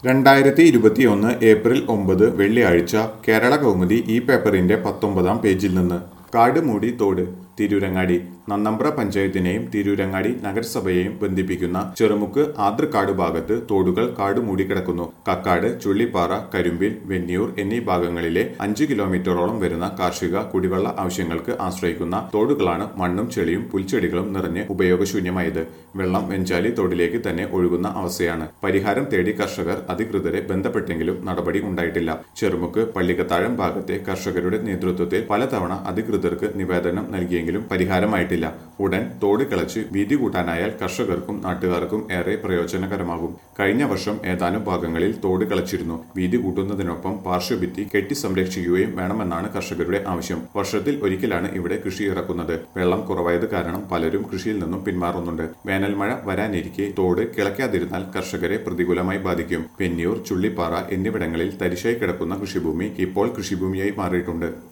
രണ്ടായിരത്തി ഇരുപത്തിയൊന്ന് ഏപ്രിൽ ഒമ്പത് വെള്ളിയാഴ്ച കേരള കൗമുദി ഈ പേപ്പറിന്റെ പത്തൊമ്പതാം പേജിൽ നിന്ന് കാട് മൂടി തോട് തിരൂരങ്ങാടി നന്നമ്പ്ര പഞ്ചായത്തിനെയും തിരൂരങ്ങാടി നഗരസഭയെയും ബന്ധിപ്പിക്കുന്ന ചെറുമുക്ക് ആദ്രക്കാട് ഭാഗത്ത് തോടുകൾ കാട് മൂടിക്കിടക്കുന്നു കക്കാട് ചുള്ളിപ്പാറ കരിമ്പിൽ വെന്നിയൂർ എന്നീ ഭാഗങ്ങളിലെ അഞ്ച് കിലോമീറ്ററോളം വരുന്ന കാർഷിക കുടിവെള്ള ആവശ്യങ്ങൾക്ക് ആശ്രയിക്കുന്ന തോടുകളാണ് മണ്ണും ചെളിയും പുൽച്ചെടികളും നിറഞ്ഞ് ഉപയോഗശൂന്യമായത് വെള്ളം വെഞ്ചാലി തോടിലേക്ക് തന്നെ ഒഴുകുന്ന അവസ്ഥയാണ് പരിഹാരം തേടി കർഷകർ അധികൃതരെ ബന്ധപ്പെട്ടെങ്കിലും നടപടി ഉണ്ടായിട്ടില്ല ചെറുമുക്ക് പള്ളിക്കത്താഴം ഭാഗത്തെ കർഷകരുടെ നേതൃത്വത്തിൽ പലതവണ അധികൃതർക്ക് നിവേദനം നൽകിയെങ്കിലും പരിഹാരമായിട്ടില്ല ഉടൻ തോട് കിളച്ച് വീതി കൂട്ടാനായാൽ കർഷകർക്കും നാട്ടുകാർക്കും ഏറെ പ്രയോജനകരമാകും കഴിഞ്ഞ വർഷം ഏതാനും ഭാഗങ്ങളിൽ തോട് കിളച്ചിരുന്നു വീതി കൂട്ടുന്നതിനൊപ്പം പാർശ്വഭിത്തി കെട്ടി സംരക്ഷിക്കുകയും വേണമെന്നാണ് കർഷകരുടെ ആവശ്യം വർഷത്തിൽ ഒരിക്കലാണ് ഇവിടെ കൃഷി ഇറക്കുന്നത് വെള്ളം കുറവായത് കാരണം പലരും കൃഷിയിൽ നിന്നും പിന്മാറുന്നുണ്ട് വേനൽ മഴ വരാനിരിക്കെ തോട് കിളയ്ക്കാതിരുന്നാൽ കർഷകരെ പ്രതികൂലമായി ബാധിക്കും പെന്നിയൂർ ചുള്ളിപ്പാറ എന്നിവിടങ്ങളിൽ തരിശായി കിടക്കുന്ന കൃഷിഭൂമി ഇപ്പോൾ കൃഷിഭൂമിയായി മാറിയിട്ടുണ്ട്